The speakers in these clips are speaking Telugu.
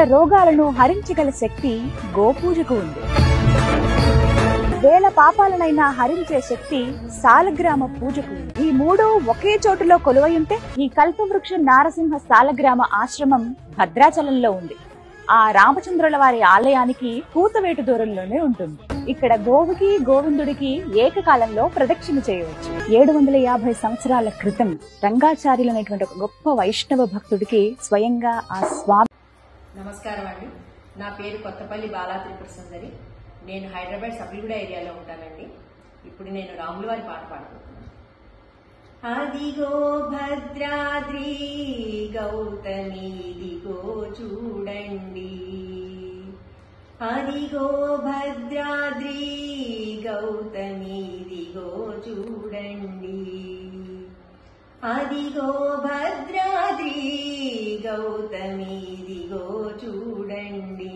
రోగాలను హరించగల శక్తి గోపూజకు ఉంది వేల పాపాలనైనా హరించే శక్తి సాలగ్రామ పూజకు ఉంది. ఈ మూడు ఒకే చోటులో కొలువై ఉంటే ఈ కల్పవృక్ష నారసింహ సాలగ్రామ ఆశ్రమం భద్రాచలంలో ఉంది ఆ రామచంద్రుల వారి ఆలయానికి కూతవేటు దూరంలోనే ఉంటుంది ఇక్కడ గోవుకి గోవిందుడికి ఏకకాలంలో ప్రదక్షిణ చేయవచ్చు ఏడు వందల యాభై సంవత్సరాల క్రితం రంగాచార్యులు అనేటువంటి ఒక గొప్ప వైష్ణవ భక్తుడికి స్వయంగా ఆ స్వామి నమస్కారం అండి నా పేరు కొత్తపల్లి బాలా త్రిపుర సుందరి నేను హైదరాబాద్ సబ్లిగూడ ఏరియాలో ఉంటానండి ఇప్పుడు నేను రాముల వారి పాట పాడుతున్నాను అదిగో భద్రాద్రి గౌతమి దిగో చూడండి అదిగో భద్రాద్రి గౌతమి దిగో చూడండి అదిగో భద్రాద్రి గౌతమి దిగో చూడండి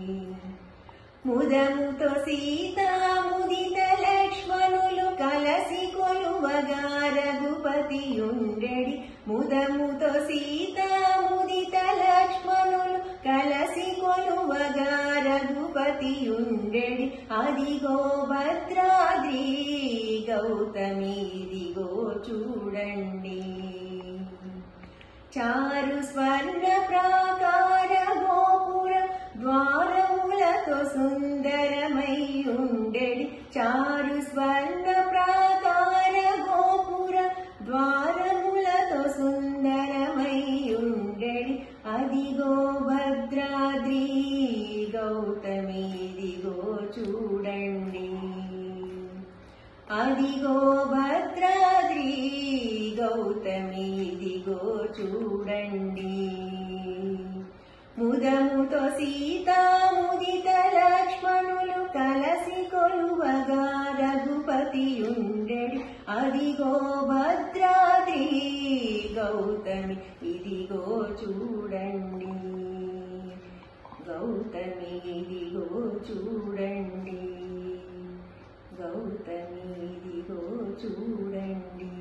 ముదముతో సీతాముదిత లక్ష్మణులు కలసి కొలువగా రఘుపతి ఉండెడి ముదముతో సీతాముదిత లక్ష్మణులు కలసి కొలువగా రఘుపతి ఉండెడి అదిగో భద్రాద్రి గౌతమి దిగో చూడండి చారు స్వర్ణ ప్రాకార గోపుర ద్వారములతో సుందరమై ఉండెడి చారు స్వర్ణ ప్రాకార గోపుర ద్వారములతో సుందరమై ఉండెడి అదిగో భద్రాద్రి గౌతమి దిగో చూడండి అదిగో భద్రాద్రి గౌతమి దిగో చూడండి ముదముతో సీతాముదిత లక్ష్మణులు కలసి కొలువగా రఘుపతి ఉండెడి అదిగో భద్రాద్రి గౌతమి ఇదిగో చూడండి గౌతమి ఇదిగో చూడండి గౌతమి ఇదిగో చూడండి